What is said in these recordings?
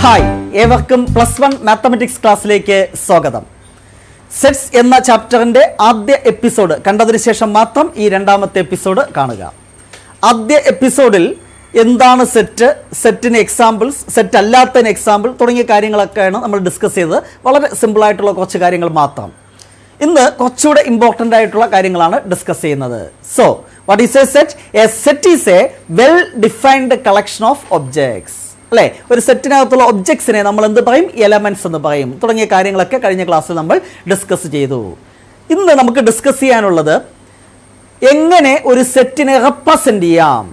Hi ഏവർക്കും plus one mathematics ക്ലാസ്സിലേക്ക് സ്വാഗതം സെറ്റ്സ് എന്ന ചാപ്റ്ററിന്റെ ആദ്യ എപ്പിസോഡ് കണ്ടതിന് ശേഷം മാത്രം ഈ രണ്ടാമത്തെ എപ്പിസോഡ് കാണുക ആദ്യ എപ്പിസോഡിൽ എന്താണ് സെറ്റ് സെറ്റിന് എക്സാമ്പിൾസ് സെറ്റ് അല്ലാത്തതിന് എക്സാമ്പിൾ തുടങ്ങിയ കാര്യങ്ങളൊക്കെയാണ് നമ്മൾ ഡിസ്കസ് ചെയ്തത് വളരെ സിമ്പിളായിട്ടുള്ള കുറച്ച് കാര്യങ്ങൾ മാത്രം ഇന്ന് കുറച്ചുകൂടെ ഇമ്പോർട്ടൻ്റ് ആയിട്ടുള്ള കാര്യങ്ങളാണ് ഡിസ്കസ് ചെയ്യുന്നത് so what is a set a set is a well defined collection of objects അല്ലേ ഒരു സെറ്റിനകത്തുള്ള ഒബ്ജക്ട്സിനെ നമ്മൾ എന്ത് പറയും എലമെന്റ്സ് എന്ന് പറയും തുടങ്ങിയ കാര്യങ്ങളൊക്കെ കഴിഞ്ഞ ക്ലാസ്സിൽ നമ്മൾ ഡിസ്കസ് ചെയ്തു ഇന്ന് നമുക്ക് ഡിസ്കസ് ചെയ്യാനുള്ളത് എങ്ങനെ ഒരു സെറ്റിനെ റെപ്രസെന്റ് ചെയ്യാം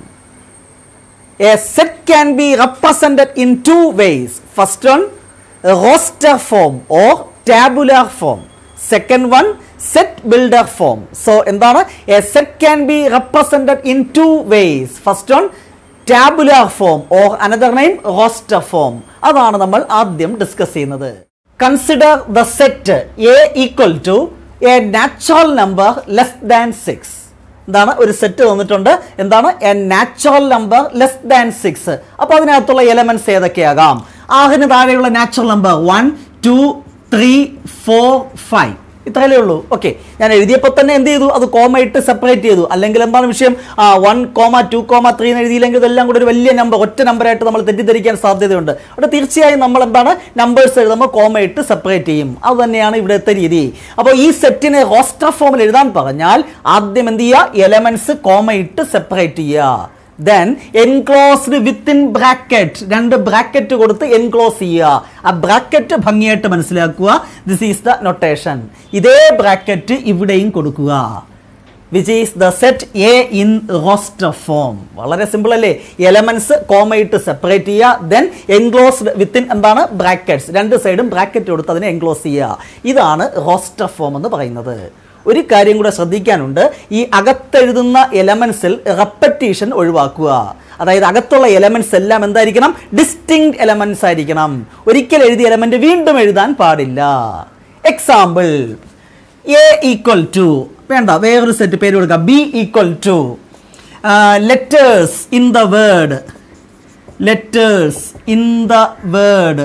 A set can be represented in two ways. First one, a roster form or tabular form. Second one, set builder form. So, എന്താണ് a set can be represented in two ways. First one, tabular form or another name roster form. അതാണ് നമ്മൾ ആദ്യം discuss ചെയ്യുന്നത് consider the set A equal to a natural number less than six എന്താണ് ഒരു set തന്നിട്ടുണ്ട് എന്താണ് a natural number less than six അപ്പോൾ അതിനകത്തുള്ള എലമെന്റ്സ് ഏതൊക്കെയാകാം ആറിന് താഴെയുള്ള natural number one two three four five ഇത്രയല്ലേ ഉള്ളൂ ഓക്കെ ഞാൻ എഴുതിയപ്പോൾ തന്നെ എന്ത് ചെയ്തു അത് കോമ ഇട്ട് സെപ്പറേറ്റ് ചെയ്തു അല്ലെങ്കിൽ എന്താണ് വിഷയം ആ one comma two comma three എന്ന് എഴുതിയില്ലെങ്കിൽ ഇതെല്ലാം കൂടെ ഒരു വലിയ നമ്പർ ഒറ്റ നമ്പറായിട്ട് നമ്മൾ തെറ്റിദ്ധരിക്കാൻ സാധ്യതയുണ്ട് അവിടെ തീർച്ചയായും നമ്മൾ എന്താണ് നമ്പേഴ്സ് എഴുതുമ്പോൾ കോമ ഇട്ട് സെപ്പറേറ്റ് ചെയ്യും അത് തന്നെയാണ് ഇവിടുത്തെ രീതി അപ്പോൾ ഈ സെറ്റിനെ റോസ്റ്റർ ഫോമിൽ എഴുതാൻ പറഞ്ഞാൽ ആദ്യം എന്ത് ചെയ്യുക എലമെന്റ്സ് കോമ ഇട്ട് സെപ്പറേറ്റ് ചെയ്യുക ദെൻ എൻക്ലോസ്ഡ് വിത്തിൻ ബ്രാക്കറ്റ് രണ്ട് ബ്രാക്കറ്റ് കൊടുത്ത് എൻക്ലോസ് ചെയ്യുക ആ ബ്രാക്കറ്റ് ഭംഗിയായിട്ട് മനസ്സിലാക്കുക ദിസ് ഈസ് ദ നൊട്ടേഷൻ ഇതേ ബ്രാക്കറ്റ് ഇവിടെയും കൊടുക്കുക which is the set A in roster form വളരെ സിമ്പിൾ അല്ലേ എലമെന്റ്സ് കോമയിട്ട് സെപ്പറേറ്റ് ചെയ്യുക ദെൻ എൻക്ലോസ്ഡ് വിത്തിൻ എന്താണ് ബ്രാക്കറ്റ്സ് രണ്ട് സൈഡും ബ്രാക്കറ്റ് കൊടുത്ത് അതിനെ എൻക്ലോസ് ചെയ്യുക ഇതാണ് റോസ്റ്റർ ഫോം എന്ന് പറയുന്നത് ഒരു കാര്യം കൂടെ ശ്രദ്ധിക്കാനുണ്ട് ഈ അകത്തെഴുതുന്ന എലമെന്റ്സിൽ റെപ്പറ്റീഷൻ ഒഴിവാക്കുക അതായത് അകത്തുള്ള എലമെന്റ്സ് എല്ലാം എന്തായിരിക്കണം ഡിസ്റ്റിങ് എലമെന്റ്സ് ആയിരിക്കണം ഒരിക്കൽ എഴുതിയ എലമെന്റ് വീണ്ടും എഴുതാൻ പാടില്ല എക്സാമ്പിൾ എ ഈക്വൽ ടു വേണ്ട വേറൊരു സെറ്റ് പേര് കൊടുക്കുക B equal to letters in the word letters in the word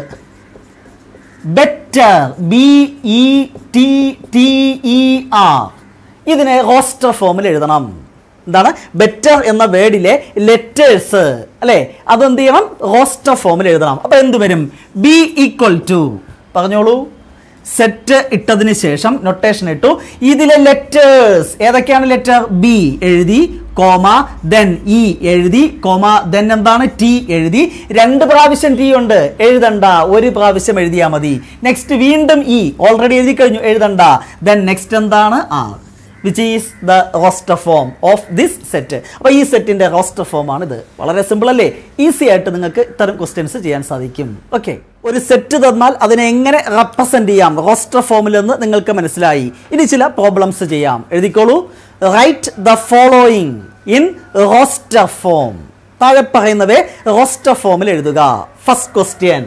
better B E T T E R ഇതിനെ റോസ്റ്റർ ഫോമിൽ എഴുതണം എന്താണ് ബെറ്റർ എന്ന വേർഡിലെ ലെറ്റേഴ്സ് അല്ലേ അതെന്ത് ചെയ്യണം റോസ്റ്റർ ഫോമിൽ എഴുതണം അപ്പൊ എന്ത് വരും ബി ഈക്വൽ ടു പറഞ്ഞോളൂ സെറ്റ് ഇട്ടതിന് ശേഷം നൊട്ടേഷൻ ഇട്ടു ഇതിലെ ലെറ്റേഴ്സ് ഏതൊക്കെയാണ് ലെറ്റർ ബി എഴുതി കോമ ദെൻ ഇ എഴുതി കോമ ദെൻ എന്താണ് ടി എഴുതി രണ്ട് പ്രാവശ്യം ടി ഉണ്ട് എഴുതണ്ട ഒരു പ്രാവശ്യം എഴുതിയാൽ മതി നെക്സ്റ്റ് വീണ്ടും ഇ ഓൾറെഡി എഴുതി കഴിഞ്ഞു എഴുതണ്ട ദെൻ നെക്സ്റ്റ് എന്താണ് R which is the roster form of this set അപ്പോൾ ഈ സെറ്റിന്റെ റോസ്റ്റർ ഫോം ആണ് ഇത് വളരെ സിമ്പിൾ അല്ലേ ഈസി ആയിട്ട് നിങ്ങൾക്ക് ഇത്തരം ക്വസ്റ്റ്യൻസ് ചെയ്യാൻ സാധിക്കും ഓക്കെ ഒരു സെറ്റ് തന്നാൽ അതിനെ എങ്ങനെ റെപ്രസെന്റ് ചെയ്യാം റോസ്റ്റർ ഫോമിൽ നിന്ന് നിങ്ങൾക്ക് മനസ്സിലായി ഇനി ചില പ്രോബ്ലംസ് ചെയ്യാം എഴുതിക്കോളൂ write the following in roster form താഴെ പറയുന്നവയെ റോസ്റ്റർ ഫോമിൽ എഴുതുക first question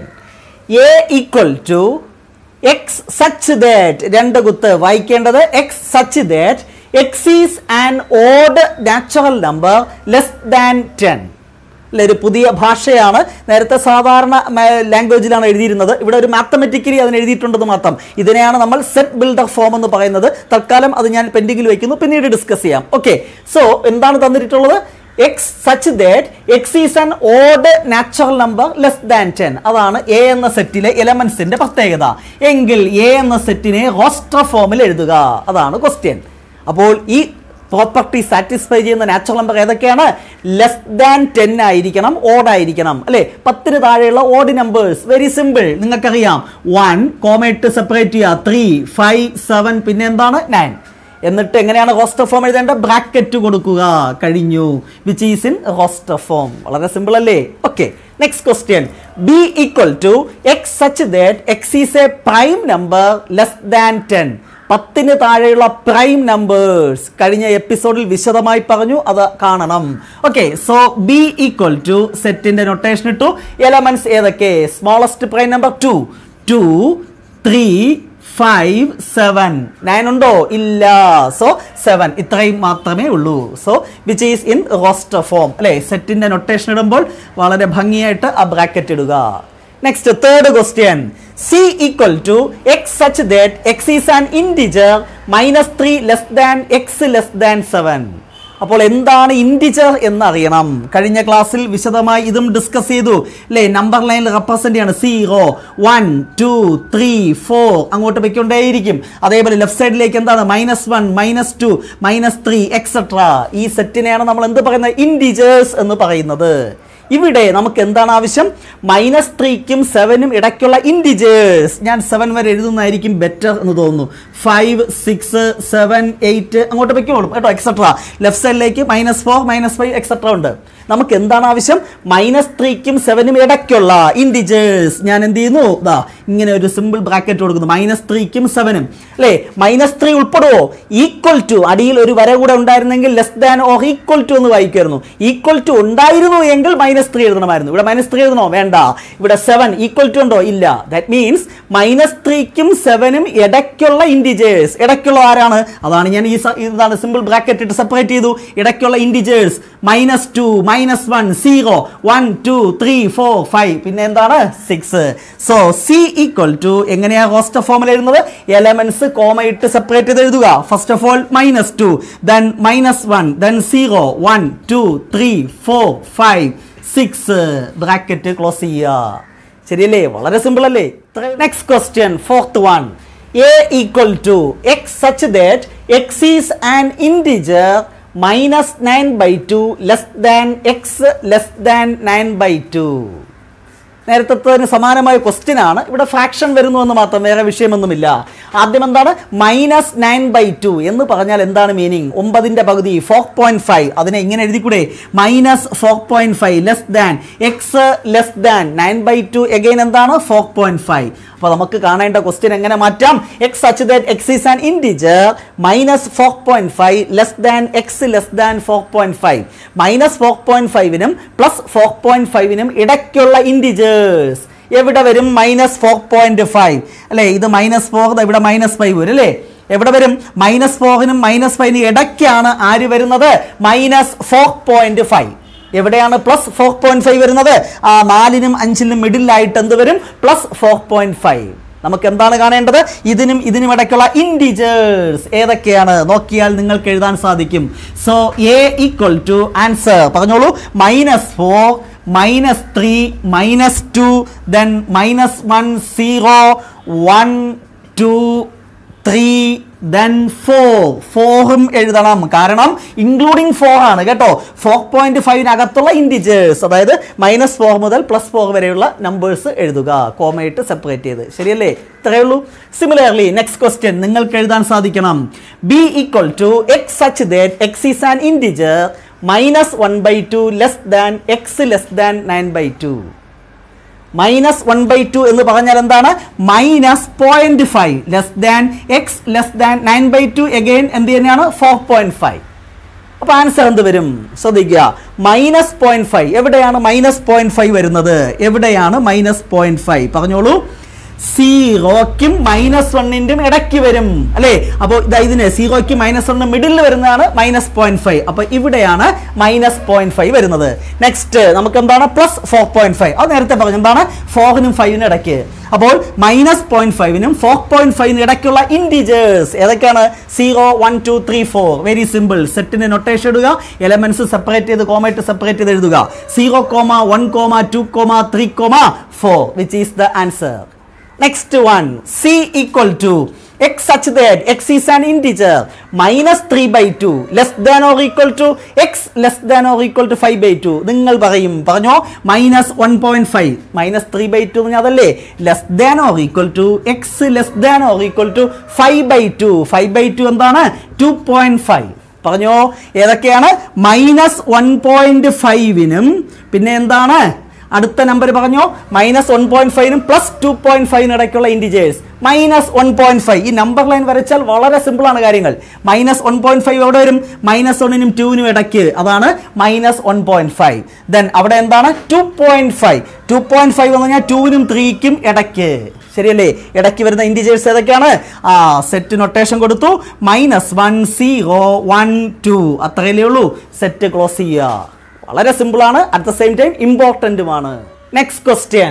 A equal to X such that രണ്ട് കുത്ത് വായിക്കേണ്ടത് X such that X is an odd natural number less than ten അല്ലെ ഒരു പുതിയ ഭാഷയാണ് നേരത്തെ സാധാരണ ലാംഗ്വേജിലാണ് എഴുതിയിരുന്നത് ഇവിടെ ഒരു മാത്തമെറ്റിക്കലി അതിന് എഴുതിയിട്ടുണ്ടെന്ന് മാത്രം ഇതിനെയാണ് നമ്മൾ സെറ്റ് ബിൽഡർ ഫോം എന്ന് പറയുന്നത് തൽക്കാലം അത് ഞാൻ പെൻഡിങ്ങിൽ വയ്ക്കുന്നു പിന്നീട് ഡിസ്കസ് ചെയ്യാം ഓക്കെ സോ എന്താണ് തന്നിട്ടുള്ളത് X such that X is an odd natural number less than ten അതാണ് എ എന്ന സെറ്റിലെ എലമെന്റ്സിന്റെ പ്രത്യേകത എങ്കിൽ എ എന്ന സെറ്റിനെ റോസ്റ്റർ ഫോമിൽ എഴുതുക അതാണ് ക്വസ്റ്റ്യൻ അപ്പോൾ ഈ പ്രോപ്പർട്ടി സാറ്റിസ്ഫൈ ചെയ്യുന്ന നാച്ചുറൽ നമ്പർ ഏതൊക്കെയാണ് ലെസ് ദാൻ ടെൻ ആയിരിക്കണം ഓഡ് ആയിരിക്കണം അല്ലെ പത്തിന് താഴെയുള്ള ഓഡ് നമ്പേഴ്സ് വെരി സിമ്പിൾ നിങ്ങൾക്കറിയാം വൺ കോമേറ്റ് സെപ്പറേറ്റ് ചെയ്യുക ത്രീ ഫൈവ് സെവൻ പിന്നെ എന്താണ് നയൻ എന്നിട്ട് എങ്ങനെയാണ് റോസ്റ്റർ ഫോം എഴുതേണ്ട ബ്രാക്കറ്റ് കൊടുക്കുക കഴിഞ്ഞു which is in roster form വളരെ സിമ്പിൾ അല്ലേ okay next question B equal to X such that X is a prime number less than ten പത്തിന് താഴെയുള്ള പ്രൈം നമ്പേഴ്സ് കഴിഞ്ഞ എപ്പിസോഡിൽ വിശദമായി പറഞ്ഞു അത് കാണണം okay so B equal to സെറ്റിന്റെ നൊട്ടേഷൻ ഇട്ടു എലമെന്റ്സ് ഏതൊക്കെ smallest prime number two two three five seven nine ഉണ്ടോ ഇല്ല സോ സെവൻ ഇത്രയും മാത്രമേ ഉള്ളൂ so which is in roster form അല്ലെ സെറ്റിന്റെ നൊട്ടേഷൻ ഇടുമ്പോൾ വളരെ ഭംഗിയായിട്ട് ആ ബ്രാക്കറ്റ് ഇടുക next third question C equal to X such that X is an integer minus three less than X less than seven അപ്പോൾ എന്താണ് ഇൻഡിജർ എന്നറിയണം കഴിഞ്ഞ ക്ലാസ്സിൽ വിശദമായി ഇതും ഡിസ്കസ് ചെയ്തു അല്ലേ നമ്പർ ലൈനിൽ റെപ്രസെന്റ് ചെയ്യാണ് zero one two three four അങ്ങോട്ട് പൊയ്ക്കൊണ്ടേയിരിക്കും അതേപോലെ ലെഫ്റ്റ് സൈഡിലേക്ക് എന്താണ് minus one minus two minus three etcetera ഈ സെറ്റിനെയാണ് നമ്മൾ എന്ത് പറയുന്നത് ഇൻഡിജേഴ്സ് എന്ന് പറയുന്നത് ഇവിടെ നമുക്ക് എന്താണ് ആവശ്യം മൈനസ് ത്രീക്കും സെവനും ഇടയ്ക്കുള്ള ഇൻഡിജേഴ്സ് ഞാൻ സെവൻ വരെ എഴുതുന്നതായിരിക്കും ബെറ്റർ എന്ന് തോന്നുന്നു ഫൈവ് സിക്സ് സെവൻ എയ്റ്റ് അങ്ങോട്ട് വെക്കോളും കേട്ടോ എക്സെട്ര ലെഫ്റ്റ് സൈഡിലേക്ക് minus four minus five etcetera ഉണ്ട് നമുക്ക് എന്താണ് ആവശ്യം മൈനസ് ത്രീക്കും സെവനും ഇടയ്ക്കുള്ള ഇൻഡിജേഴ്സ് ഞാൻ എന്ത് ചെയ്യുന്നു ദാ ഇങ്ങനെ ഒരു സിമ്പിൾ ബ്രാക്കറ്റ് കൊടുക്കുന്നു മൈനസ് ത്രീക്കും സെവനും അല്ലേ മൈനസ് ത്രീ ഉൾപ്പെടുവോ ഈക്വൽ ടു അടിയിൽ ഒരു വര കൂടെ ഉണ്ടായിരുന്നെങ്കിൽ less than or equal to എന്ന് വായിക്കുമായിരുന്നു ഈക്വൽ ടു ഉണ്ടായിരുന്നു എങ്കിൽ മൈനസ് ത്രീ എഴുതണമായിരുന്നു ഇവിടെ മൈനസ് ത്രീ എഴുതണോ വേണ്ട ഇവിടെ സെവൻ ഈക്വൽ ടു ഉണ്ടോ ഇല്ല ദാറ്റ് മീൻസ് മൈനസ് ത്രീക്കും സെവനും ഇടയ്ക്കുള്ള ഇൻഡിജേഴ്സ് ഇടയ്ക്കുള്ള ആരാണ് അതാണ് ഞാൻ ഈ സ- ഇതാണ് സിമ്പിൾ ബ്രാക്കറ്റ് ഇട്ട് സെപ്പറേറ്റ് ചെയ്തു ഇടയ്ക്കുള്ള integers minus two minus one zero one two three four five പിന്നെ എന്താണ് six so C equal to എങ്ങനെയാ റോസ്റ്റർ ഫോമിൽ എഴുതുന്നത് എലമെന്റ്സ് കോമ ഇട്ട് സെപ്പറേറ്റ് ചെയ്ത് എഴുതുക first of all minus two then minus one then zero one two three four five six bracket close ചെയ്യുക ശരിയല്ലേ വളരെ സിമ്പിൾ അല്ലേ next question fourth one A equal to X such that X is an integer minus nine by two less than X less than nine by two നേരത്തെ സമാനമായ question ആണ് ഇവിടെ fraction വരുന്നു എന്ന് മാത്രം വേറെ വിഷയമൊന്നുമില്ല ആദ്യം എന്താണ് മൈനസ് നയൻ ബൈ ടു എന്ന് പറഞ്ഞാൽ എന്താണ് മീനിങ് ഒമ്പതിന്റെ പകുതി ഫോർ പോയിന്റ് ഫൈവ് അതിനെ ഇങ്ങനെ എഴുതിക്കൂടെ minus four point five less than X less than nine by two again എന്താണ് ഫോർ പോയിന്റ് ഫൈവ് അപ്പോൾ നമുക്ക് കാണേണ്ട ക്വസ്റ്റ്യൻ എങ്ങനെ മാറ്റാം X such that X is an integer minus four point five less than X less than four point five minus four point ഫൈവിനും plus four point ഫൈവിനും ഇടയ്ക്കുള്ള integers എവിടെ വരും മൈനസ് ഫോർ പോയിന്റ് ഫൈവ് അല്ലേ ഇത് minus four ഇവിടെ minus five വരും അല്ലേ എവിടെ വരും മൈനസ് ഫോറിനും മൈനസ് ഫൈവിനും ഇടയ്ക്കാണ് ആര് വരുന്നത് മൈനസ് ഫോർ പോയിന്റ് ഫൈവ് എവിടെയാണ് പ്ലസ് ഫോർ പോയിന്റ് ഫൈവ് വരുന്നത് ആ നാലിനും അഞ്ചിനും മിഡിലായിട്ട് എന്ത് വരും പ്ലസ് ഫോർ പോയിന്റ് ഫൈവ് നമുക്ക് എന്താണ് കാണേണ്ടത് ഇതിനും ഇതിനും ഇടയ്ക്കുള്ള ഇൻഡിജേഴ്സ് ഏതൊക്കെയാണ് നോക്കിയാൽ നിങ്ങൾക്ക് എഴുതാൻ സാധിക്കും so A equal to answer പറഞ്ഞോളൂ minus four minus three minus two then minus one zero one two three then four ഫോറും എഴുതണം കാരണം ഇൻക്ലൂഡിങ് ഫോർ ആണ് കേട്ടോ ഫോർ പോയിന്റ് ഫൈവിനകത്തുള്ള ഇൻഡിജേഴ്സ് അതായത് മൈനസ് ഫോർ മുതൽ പ്ലസ് ഫോർ വരെയുള്ള നമ്പേഴ്സ് എഴുതുക കോമയിട്ട് സെപ്പറേറ്റ് ചെയ്ത് ശരിയല്ലേ ഇത്രയേ ഉള്ളൂ സിമിലർലി നെക്സ്റ്റ് ക്വസ്റ്റ്യൻ നിങ്ങൾക്ക് എഴുതാൻ സാധിക്കണം B equal to X such that X is an integer minus one by two less than X less than nine by two minus one by two എന്ന് പറഞ്ഞാൽ എന്താണ് minus point five less than X less than nine by two again എന്ത് തന്നെയാണ് four point five അപ്പൊ answer എന്ത് വരും ശ്രദ്ധിക്കുക minus point five എവിടെയാണ് മൈനസ് പോയിന്റ് ഫൈവ് വരുന്നത് എവിടെയാണ് മൈനസ് പോയിന്റ് ഫൈവ് പറഞ്ഞോളൂ സീറോയ്ക്കും മൈനസ് വണ്ണിൻ്റെയും ഇടയ്ക്ക് വരും അല്ലേ അപ്പോൾ ഇതാ ഇതിന് സീറോയ്ക്ക് മൈനസ് വണ്ണ് മിഡിൽ വരുന്നതാണ് മൈനസ് പോയിന്റ് ഫൈവ് അപ്പോൾ ഇവിടെയാണ് മൈനസ് പോയിന്റ് ഫൈവ് വരുന്നത് നെക്സ്റ്റ് നമുക്ക് എന്താണ് പ്ലസ് ഫോർ പോയിന്റ് ഫൈവ് അത് നേരത്തെ പറഞ്ഞു എന്താണ് ഫോറിനും ഫൈവിനും ഇടയ്ക്ക് അപ്പോൾ മൈനസ് പോയിന്റ് ഫൈവിനും ഫോർ പോയിന്റ് ഫൈവിനും ഇടയ്ക്കുള്ള ഇൻഡിജേഴ്സ് ഏതൊക്കെയാണ് zero one two three four very simple സെറ്റിന് നൊട്ടേഷൻ ഇടുക എലമെന്റ്സ് സെപ്പറേറ്റ് ചെയ്ത് കോമയിട്ട് സെപ്പറേറ്റ് ചെയ്ത് എഴുതുക zero comma one comma two comma three comma four which is the answer Next one, C equal to x such that x is an integer minus 3 by 2 less than or equal to x less than or equal to 5 by 2 നിങ്ങൾ പറയും പറഞ്ഞോ minus one point five minus three by two അതല്ലേ less than or equal to X less than or equal to five by two five by two എന്താണ് two point five പറഞ്ഞോ ഏതൊക്കെയാണ് minus one point ഫൈവിനും പിന്നെ എന്താണ് അടുത്ത number പറഞ്ഞോ minus one point ഫൈവിനും plus two point ഫൈവിനും ഇടയ്ക്കുള്ള integers minus one point five ഈ നമ്പർ ലൈൻ വരച്ചാൽ വളരെ സിമ്പിൾ ആണ് കാര്യങ്ങൾ മൈനസ് വൺ പോയിന്റ് ഫൈവ് എവിടെ വരും മൈനസ് വണ്ണിനും ടുവിനും ഇടയ്ക്ക് അതാണ് minus one point five then അവിടെ എന്താണ് two point five two point five എന്ന് പറഞ്ഞാൽ ടുവിനും ത്രീക്കും ഇടയ്ക്ക് ശരിയല്ലേ ഇടയ്ക്ക് വരുന്ന ഇൻഡിജേഴ്സ് ഏതൊക്കെയാണ് ആ സെറ്റ് നൊട്ടേഷൻ കൊടുത്തു minus one zero one two അത്രയല്ലേ ഉള്ളൂ സെറ്റ് ക്ലോസ് ചെയ്യുക വളരെ സിമ്പിൾ ആണ് അറ്റ് ദ സെയിം ടൈം ഇമ്പോർട്ടൻറ്റുമാണ് next question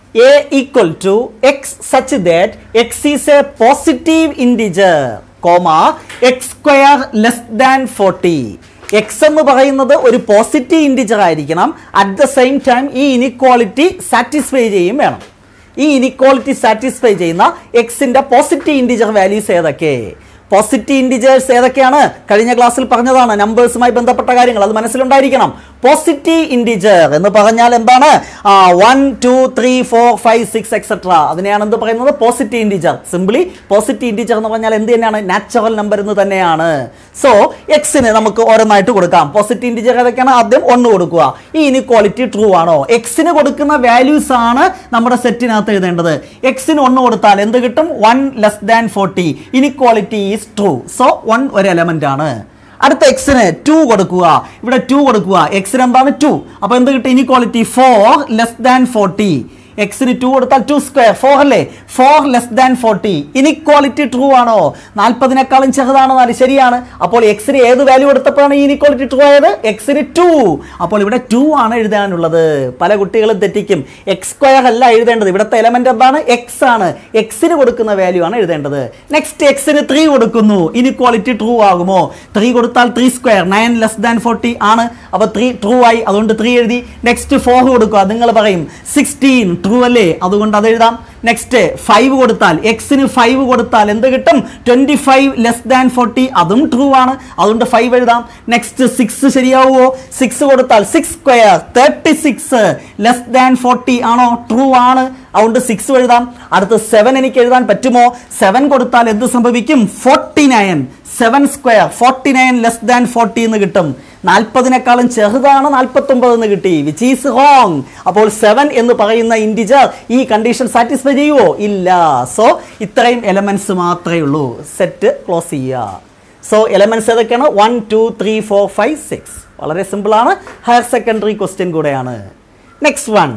a equal to x such that x is a positive integer, comma x square less than 40. എക്സ് എന്ന് പറയുന്നത് ഒരു പോസിറ്റീവ് ഇൻഡിജർ ആയിരിക്കണം അറ്റ് ദ സെയിം ടൈം ഈ ഇനിക്വാളിറ്റി സാറ്റിസ്ഫൈ ചെയ്യും വേണം ഈ ഇനിക്വാളിറ്റി സാറ്റിസ്ഫൈ ചെയ്യുന്ന എക്സിന്റെ പോസിറ്റീവ് ഇൻഡിജർ വാല്യൂസ് ഏതൊക്കെ പോസിറ്റീവ് ഇൻഡിജേഴ്സ് ഏതൊക്കെയാണ് കഴിഞ്ഞ ക്ലാസ്സിൽ പറഞ്ഞതാണ് നമ്പേഴ്സുമായി ബന്ധപ്പെട്ട കാര്യങ്ങൾ അത് മനസ്സിലുണ്ടായിരിക്കണം പോസിറ്റീവ് ഇൻഡിജർ എന്ന് പറഞ്ഞാൽ എന്താണ് one two three four five six etcetera അതിനെയാണ് എന്ത് പറയുന്നത് positive integer simply positive integer എന്ന് പറഞ്ഞാൽ എന്ത് തന്നെയാണ് നാച്ചുറൽ നമ്പർ എന്ന് തന്നെയാണ് സോ എക്സിന് നമുക്ക് ഓരോന്നായിട്ട് കൊടുക്കാം പോസിറ്റീവ് ഇൻഡിജർ ഏതൊക്കെയാണ് ആദ്യം ഒന്ന് കൊടുക്കുക ഈ ഇനിക്വാളിറ്റി ട്രൂ ആണോ എക്സിന് കൊടുക്കുന്ന വാല്യൂസ് ആണ് നമ്മുടെ സെറ്റിനകത്ത് എഴുതേണ്ടത് എക്സിന് ഒന്ന് കൊടുത്താൽ എന്ത് കിട്ടും one less than forty inequality is true so one ഒരു എലമെന്റ് ആണ് അടുത്ത എക്സിന് ടു കൊടുക്കുക ഇവിടെ ടു കൊടുക്കുക എക്സിന് എന്താണ് ടു അപ്പൊ എന്ത് കിട്ടും inequality four less than forty എക്സിന് ടു കൊടുത്താൽ ടു സ്ക്വയർ ഫോർ അല്ലേ four less than forty inequality true ആണോ നാൽപ്പതിനേക്കാളും ചെറുതാണ് നാല് ശരിയാണ് അപ്പോൾ എക്സിന് ഏത് വാല്യൂ കൊടുത്തപ്പോഴാണ് ഈ ഇനിക്വാളിറ്റി ട്രൂ ആയത് എക്സിന് ടു അപ്പോൾ ഇവിടെ ടു ആണ് എഴുതാനുള്ളത് പല കുട്ടികളും തെറ്റിക്കും എക്സ് സ്ക്വയർ അല്ല എഴുതേണ്ടത് ഇവിടുത്തെ എലമെന്റ് എന്താണ് എക്സ് ആണ് എക്സിന് കൊടുക്കുന്ന വാല്യൂ ആണ് എഴുതേണ്ടത് നെക്സ്റ്റ് എക്സിന് ത്രീ കൊടുക്കുന്നു ഇനിക്വാളിറ്റി ട്രൂ ആകുമോ ത്രീ കൊടുത്താൽ three square nine less than forty ആണ് അപ്പോൾ ത്രീ ട്രൂ ആയി അതുകൊണ്ട് ത്രീ എഴുതി നെക്സ്റ്റ് ഫോർ കൊടുക്കുക നിങ്ങൾ പറയും സിക്സ്റ്റീൻ ട്രൂ അല്ലേ അതുകൊണ്ട് അത് എഴുതാം നെക്സ്റ്റ് ഫൈവ് കൊടുത്താൽ എക്സിന് ഫൈവ് കൊടുത്താൽ എന്ത് കിട്ടും twenty five less than forty അതും ട്രൂ ആണ് അതുകൊണ്ട് ഫൈവ് എഴുതാം നെക്സ്റ്റ് സിക്സ് ശരിയാവുമോ സിക്സ് കൊടുത്താൽ six square thirty six less than forty ആണോ ട്രൂ ആണ് അതുകൊണ്ട് സിക്സ് എഴുതാം അടുത്ത് സെവൻ എനിക്ക് എഴുതാൻ പറ്റുമോ സെവൻ കൊടുത്താൽ എന്ത് സംഭവിക്കും forty nine seven square forty nine less than forty എന്ന് കിട്ടും നാൽപ്പതിനേക്കാളും ചെറുതാണ് നാൽപ്പത്തി ഒമ്പത് എന്ന് കിട്ടി വിച്ച് ഈസ് റോങ് അപ്പോൾ സെവൻ എന്ന് പറയുന്ന ഇൻഡിജർ ഈ കണ്ടീഷൻ സാറ്റിസ്ഫൈ ചെയ്യുമോ ഇല്ല സോ ഇത്രയും എലമെന്റ്സ് മാത്രമേ ഉള്ളൂ സെറ്റ് ക്ലോസ് ചെയ്യുക സോ എലമെന്റ്സ് ഏതൊക്കെയാണ് one two three four five six വളരെ സിമ്പിൾ ആണ് ഹയർ സെക്കൻഡറി ക്വസ്റ്റ്യൻ കൂടെയാണ് next one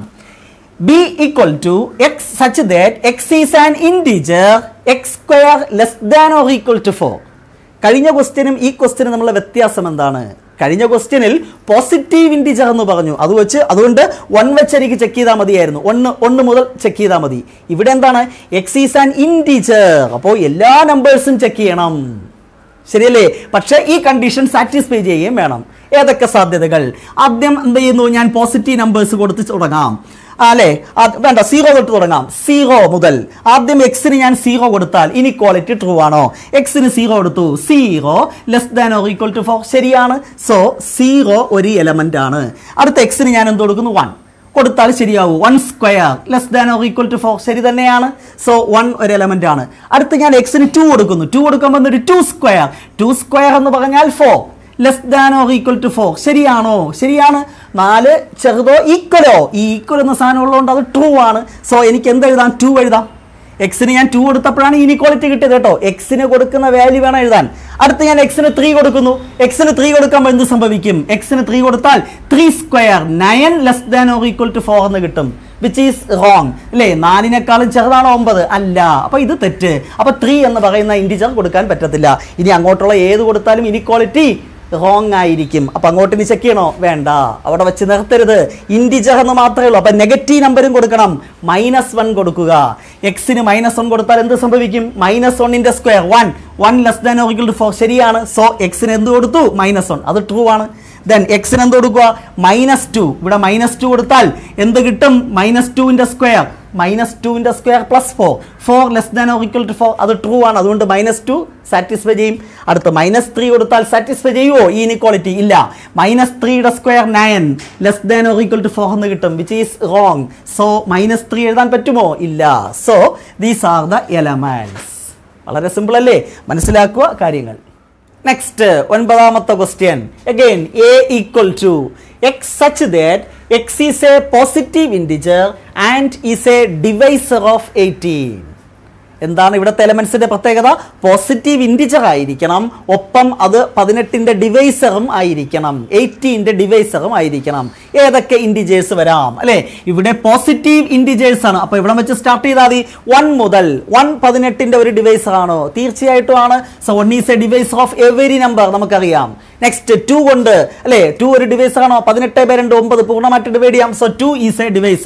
B equal to X such that X is an integer X square less than or equal to four കഴിഞ്ഞ ക്വസ്റ്റ്യനും ഈ ക്വസ്റ്റ്യനും തമ്മിലുള്ള വ്യത്യാസം എന്താണ് കഴിഞ്ഞ ക്വസ്റ്റ്യനിൽ പോസിറ്റീവ് ഇൻഡിജർ എന്ന് പറഞ്ഞു അത് വെച്ച് അതുകൊണ്ട് വൺ വെച്ച് എനിക്ക് ചെക്ക് ചെയ്താൽ മതിയായിരുന്നു ഒന്ന് ഒന്ന് മുതൽ ചെക്ക് ചെയ്താൽ മതി ഇവിടെ എന്താണ് എക്സ് ഈസ് ആൻ ഇൻഡിജർ അപ്പോൾ എല്ലാ നമ്പേഴ്സും ചെക്ക് ചെയ്യണം ശരിയല്ലേ പക്ഷേ ഈ കണ്ടീഷൻ സാറ്റിസ്ഫൈ ചെയ്യുകയും വേണം ഏതൊക്കെ സാധ്യതകൾ ആദ്യം എന്ത് ചെയ്യുന്നു ഞാൻ പോസിറ്റീവ് നമ്പേഴ്സ് കൊടുത്ത് തുടങ്ങാം അല്ലേ അത് വേണ്ട സീറോ തൊട്ട് തുടങ്ങാം സീറോ മുതൽ ആദ്യം എക്സിന് ഞാൻ സീറോ കൊടുത്താൽ ഇനിക്വാളിറ്റി ട്രൂ ആണോ എക്സിന് സീറോ കൊടുത്തു zero less than or equal to four ശരിയാണ് സോ സീറോ ഒരു എലമെന്റ് ആണ് അടുത്ത എക്സിന് ഞാൻ എന്ത് കൊടുക്കുന്നു വൺ കൊടുത്താൽ ശരിയാവൂ one square less than or equal to four ശരി തന്നെയാണ് സോ വൺ ഒരു എലമെന്റ് ആണ് അടുത്ത് ഞാൻ എക്സിന് ടു കൊടുക്കുന്നു ടു കൊടുക്കുമ്പോൾ ഒരു ടു സ്ക്വയർ ടു സ്ക്വയർ എന്ന് പറഞ്ഞാൽ four less than or equal to four ശരിയാണോ ശരിയാണ് നാല് ചെറുതോ ഈക്വലോ ഈ ഈക്വൽ എന്ന സാധനം ഉള്ളതുകൊണ്ട് അത് ട്രൂ ആണ് സോ എനിക്ക് എന്ത് എഴുതാം ടു എഴുതാം എക്സിന് ഞാൻ ടു കൊടുത്തപ്പോഴാണ് ഇനിക്വാളിറ്റി കിട്ടിയത് കേട്ടോ എക്സിന് കൊടുക്കുന്ന വാല്യൂ വേണം എഴുതാൻ അടുത്ത് ഞാൻ എക്സിന് ത്രീ കൊടുക്കുന്നു എക്സിന് ത്രീ കൊടുക്കുമ്പോൾ എന്ത് സംഭവിക്കും എക്സിന് ത്രീ കൊടുത്താൽ three square nine less than or equal to four എന്ന് കിട്ടും വിച്ച് ഈസ് റോങ് അല്ലേ നാലിനേക്കാളും ചെറുതാണോ ഒമ്പത് അല്ല അപ്പൊ ഇത് തെറ്റ് അപ്പൊ ത്രീ എന്ന് പറയുന്ന ഇൻഡിജർ കൊടുക്കാൻ പറ്റത്തില്ല ഇനി അങ്ങോട്ടുള്ള ഏത് കൊടുത്താലും ഇനിക്വാളിറ്റി റോങ് ആയിരിക്കും അപ്പൊ അങ്ങോട്ട് ഇനി ചെക്ക് ചെയ്യണോ വേണ്ട അവിടെ വെച്ച് നിർത്തരുത് ഇൻഡിജർ എന്ന് മാത്രമേ ഉള്ളൂ അപ്പൊ നെഗറ്റീവ് നമ്പറും കൊടുക്കണം മൈനസ് വൺ കൊടുക്കുക എക്സിന് മൈനസ് വൺ കൊടുത്താൽ എന്ത് സംഭവിക്കും മൈനസ് വണ്ണിന്റെ square one one less than or equal to four ശരിയാണ് സോ എക്സിന് എന്ത് കൊടുത്തു മൈനസ് വൺ അത് ട്രൂ ആണ് ദെൻ എക്സിന് എന്ത് കൊടുക്കുക മൈനസ് ടു ഇവിടെ മൈനസ് ടു കൊടുത്താൽ എന്ത് കിട്ടും മൈനസ് ടുവിന്റെ സ്ക്വയർ മൈനസ് ടുവിന്റെ square plus four four less than or equal to four അത് ട്രൂ ആണ് അതുകൊണ്ട് മൈനസ് ടു സാറ്റിസ്ഫൈ ചെയ്യും അടുത്ത് മൈനസ് ത്രീ കൊടുത്താൽ സാറ്റിസ്ഫൈ ചെയ്യുമോ ഈ ഇനിക്വാളിറ്റി ഇല്ല മൈനസ് ത്രീയുടെ square nine less than or equal to four എന്ന് കിട്ടും which is wrong so minus three എഴുതാൻ പറ്റുമോ ഇല്ല so these are the elements വളരെ സിമ്പിൾ അല്ലേ മനസ്സിലാക്കുക കാര്യങ്ങൾ നെക്സ്റ്റ് ഒൻപതാമത്തെ question again A equal to X such that X is a positive integer and is a divisor of eighteen എന്താണ് ഇവിടുത്തെ എലമെന്റ്സിന്റെ പ്രത്യേകത പോസിറ്റീവ് ഇൻഡിജർ ആയിരിക്കണം ഒപ്പം അത് പതിനെട്ടിന്റെ ഡിവൈസറും ആയിരിക്കണം എയ്റ്റീന്റെ ഡിവൈസറും ആയിരിക്കണം ഏതൊക്കെ ഇൻഡിജേഴ്സ് വരാം അല്ലെ ഇവിടെ പോസിറ്റീവ് ഇൻഡിജേഴ്സ് ആണ് അപ്പൊ ഇവിടെ വെച്ച് സ്റ്റാർട്ട് ചെയ്താൽ മതി വൺ മുതൽ വൺ പതിനെട്ടിന്റെ ഒരു ഡിവൈസർ ആണോ തീർച്ചയായിട്ടും ആണ് so one is a divisor of every number നമുക്കറിയാം നെക്സ്റ്റ് ടു കൊണ്ട് അല്ലെ ടു ഒരു ഡിവൈസർ ആണോ പതിനെട്ട് പേരുണ്ട് ഒമ്പത് പൂർണ്ണമായിട്ട് ഡിവൈഡ് ചെയ്യാം so two is a divisor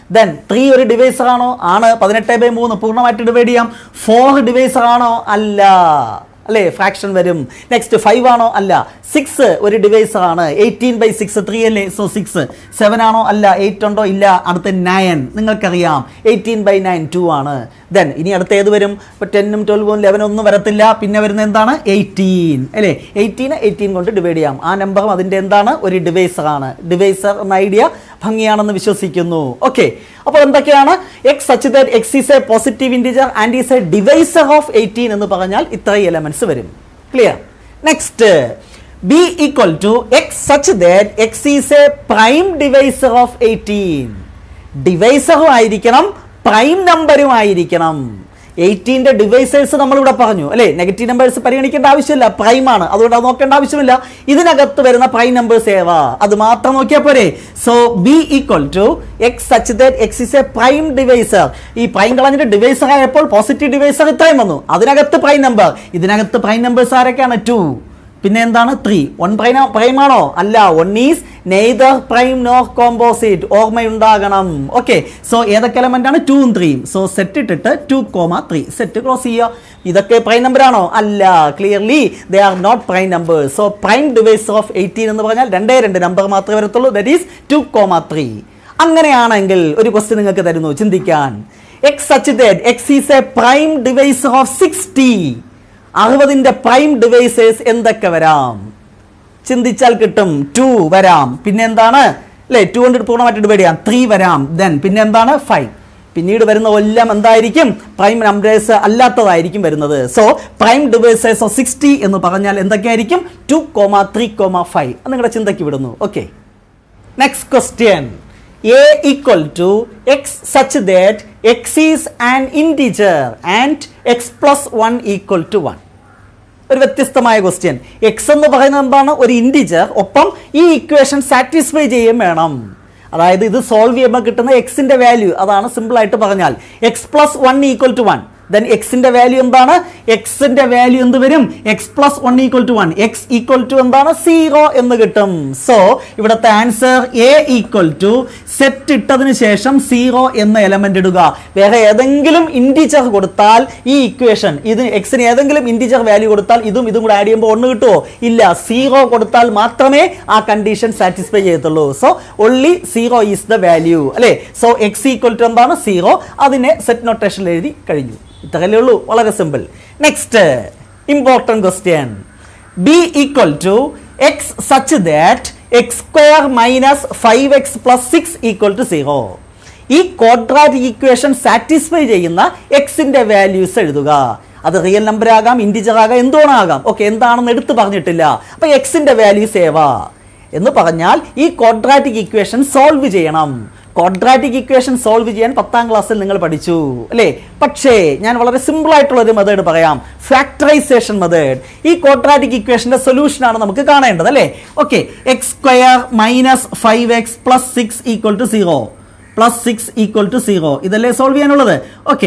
then three ഒരു ഡിവൈസർ ആണോ ആണ് പതിനെട്ട് ബൈ മൂന്ന് പൂർണ്ണമായിട്ട് ഡിവൈഡ് ചെയ്യാം ഫോർ ഡിവൈസർ ആണോ അല്ല അല്ലേ ഫ്രാക്ഷൻ വരും നെക്സ്റ്റ് ഫൈവ് ആണോ അല്ല സിക്സ് ഒരു ഡിവൈസർ ആണ് എയ്റ്റീൻ ബൈ സിക്സ് ത്രീ അല്ലേ സോ സിക്സ് സെവൻ ആണോ അല്ല എയ്റ്റ് ഉണ്ടോ ഇല്ല അടുത്ത നയൻ നിങ്ങൾക്കറിയാം എയ്റ്റീൻ ബൈ നയൻ ടു ആണ് ദെൻ ഇനി അടുത്ത ഏത് വരും ഇപ്പോൾ ടെന്നും ട്വൽവും ലെവനും ഒന്നും വരത്തില്ല പിന്നെ വരുന്ന എന്താണ് എയ്റ്റീൻ അല്ലേ എയ്റ്റീന് എയ്റ്റീൻ കൊണ്ട് ഡിവൈഡ് ചെയ്യാം ആ നമ്പറും അതിൻ്റെ എന്താണ് ഒരു ഡിവൈസർ ആണ് ഡിവൈസർ എന്ന ഐഡിയ ഭംഗിയാണെന്ന് വിശ്വസിക്കുന്നു ഓക്കെ അപ്പോൾ എന്തൊക്കെയാണ് X such that X is a positive integer and is a divisor of eighteen എന്ന് പറഞ്ഞാൽ ഇത്രയും എലമെന്റ്സ് വരും clear next B equal to X such that X is a prime divisor of eighteen ഡിവൈസറും ആയിരിക്കണം prime നമ്പറും ആയിരിക്കണം എയ്റ്റീൻ്റെ divisors നമ്മളിവിടെ പറഞ്ഞു അല്ലേ നെഗറ്റീവ് നമ്പേഴ്സ് പരിഗണിക്കേണ്ട ആവശ്യമില്ല പ്രൈം ആണ് അതുകൊണ്ട് അത് നോക്കേണ്ട ആവശ്യമില്ല ഇതിനകത്ത് വരുന്ന പ്രൈം നമ്പേഴ്സ് ഏവാ അത് മാത്രം നോക്കിയാൽ പോരെ so B equal to X such that X is a prime divisor ഈ പ്രൈം കളഞ്ഞിട്ട് ഡിവൈസർ ആയപ്പോൾ പോസിറ്റീവ് ഡിവൈസർ ഇത്രയും വന്നു അതിനകത്ത് പ്രൈം നമ്പർ ഇതിനകത്ത് പ്രൈം നമ്പേഴ്സ് ആരൊക്കെയാണ് ടു പിന്നെ എന്താണ് ത്രീ വൺ പ്രൈം പ്രൈം ആണോ അല്ല one is neither prime nor composite ഓർമ്മയുണ്ടാകണം ഓക്കെ സോ ഏതൊക്കെ എലമെന്റ് ആണ് ടൂവും ത്രീയും സോ സെറ്റ് ഇട്ടിട്ട് two comma three set close ചെയ്യുക ഇതൊക്കെ പ്രൈം നമ്പർ ആണോ അല്ല clearly they are not prime number so prime divisor of eighteen എന്ന് പറഞ്ഞാൽ രണ്ടേ രണ്ട് നമ്പർ മാത്രമേ വരത്തുള്ളൂ that is two comma three അങ്ങനെയാണെങ്കിൽ ഒരു ക്വസ്റ്റ്യൻ നിങ്ങൾക്ക് തരുന്നു ചിന്തിക്കാൻ X such that X is a prime divisor of sixty അറുപതിന്റെ പ്രൈം ഡിവൈസേഴ്സ് എന്തൊക്കെ വരാം ചിന്തിച്ചാൽ കിട്ടും ടു വരാം പിന്നെ എന്താണ് അല്ലേ ടു കൊണ്ട് പൂർണ്ണമായിട്ട് ഡിവൈഡ് ചെയ്യാം ത്രീ വരാം ദെൻ പിന്നെ എന്താണ് ഫൈവ് പിന്നീട് വരുന്ന എല്ലാം എന്തായിരിക്കും പ്രൈം നമ്പേഴ്സ് അല്ലാത്തതായിരിക്കും വരുന്നത് so prime divisors of sixty എന്ന് പറഞ്ഞാൽ എന്തൊക്കെയായിരിക്കും two comma three comma five നിങ്ങളുടെ ചിന്തയ്ക്ക് വിടുന്നു okay next question a equal to x such that x is an integer and x plus 1 equal to 1 ഒരു വ്യത്യസ്തമായ ക്വസ്റ്റ്യൻ എക്സ് എന്ന് പറയുന്നത് എന്താണ് ഒരു ഇൻഡിജർ ഒപ്പം ഈ ഇക്വേഷൻ സാറ്റിസ്ഫൈ ചെയ്യുകയും വേണം അതായത് ഇത് സോൾവ് ചെയ്യുമ്പോൾ കിട്ടുന്ന എക്സിന്റെ വാല്യൂ അതാണ് സിമ്പിൾ ആയിട്ട് പറഞ്ഞാൽ X plus one equal to one then എക്സിന്റെ വാല്യൂ എന്താണ് എക്സിന്റെ വാല്യൂ എന്ത് വരും X plus one equal to one X equal to എന്താണ് സീറോ എന്ന് കിട്ടും സോ ഇവിടുത്തെ answer A equal to set ഇട്ടതിന് ശേഷം സീറോ എന്ന എലമെന്റ് ഇടുക വേറെ ഏതെങ്കിലും ഇൻഡിജർ കൊടുത്താൽ ഈ ഇക്വേഷൻ ഇത് എക്സിന് ഏതെങ്കിലും ഇൻഡിജർ വാല്യൂ കൊടുത്താൽ ഇതും ഇതും കൂടെ ആഡ് ചെയ്യുമ്പോൾ ഒന്ന് കിട്ടുമോ ഇല്ല സീറോ കൊടുത്താൽ മാത്രമേ ആ കണ്ടീഷൻ സാറ്റിസ്ഫൈ ചെയ്യത്തുള്ളൂ so only zero is the value അല്ലേ സോ എക്സ് ഈക്വൽ ടു എന്താണ് സീറോ അതിനെ സെറ്റ് നൊട്ടേഷനിൽ എഴുതി കഴിഞ്ഞു ഇത്രയല്ലേ ഉള്ളൂ വളരെ simple next important question B equal to X such that X square minus five X plus six equal to zero ഈ ക്വാഡ്രാറ്റിക് ഇക്വേഷൻ സാറ്റിസ്ഫൈ ചെയ്യുന്ന എക്സിന്റെ വാല്യൂസ് എഴുതുക അത് റിയൽ നമ്പർ ആകാം ഇൻഡിജർ ആകാം എന്തോണാകാം ഓക്കെ എന്താണെന്ന് എടുത്ത് പറഞ്ഞിട്ടില്ല അപ്പൊ എക്സിന്റെ വാല്യൂസ് ഏവാ എന്ന് പറഞ്ഞാൽ ഈ ക്വാഡ്രാറ്റിക് ഇക്വേഷൻ സോൾവ് ചെയ്യണം ക്വാഡ്രാറ്റിക് ഇക്വേഷൻ സോൾവ് ചെയ്യാൻ പത്താം ക്ലാസ്സിൽ നിങ്ങൾ പഠിച്ചു അല്ലേ പക്ഷേ ഞാൻ വളരെ സിമ്പിൾ ആയിട്ടുള്ള ഒരു മെത്തേഡ് പറയാം ഫാക്ടറൈസേഷൻ മെത്തേഡ് ഈ ക്വാഡ്രാറ്റിക് ഇക്വേഷന്റെ സൊല്യൂഷൻ ആണ് നമുക്ക് കാണേണ്ടത് അല്ലേ okay X square minus five X plus six equal to zero plus six equal to zero ഇതല്ലേ സോൾവ് ചെയ്യാനുള്ളത് ഓക്കെ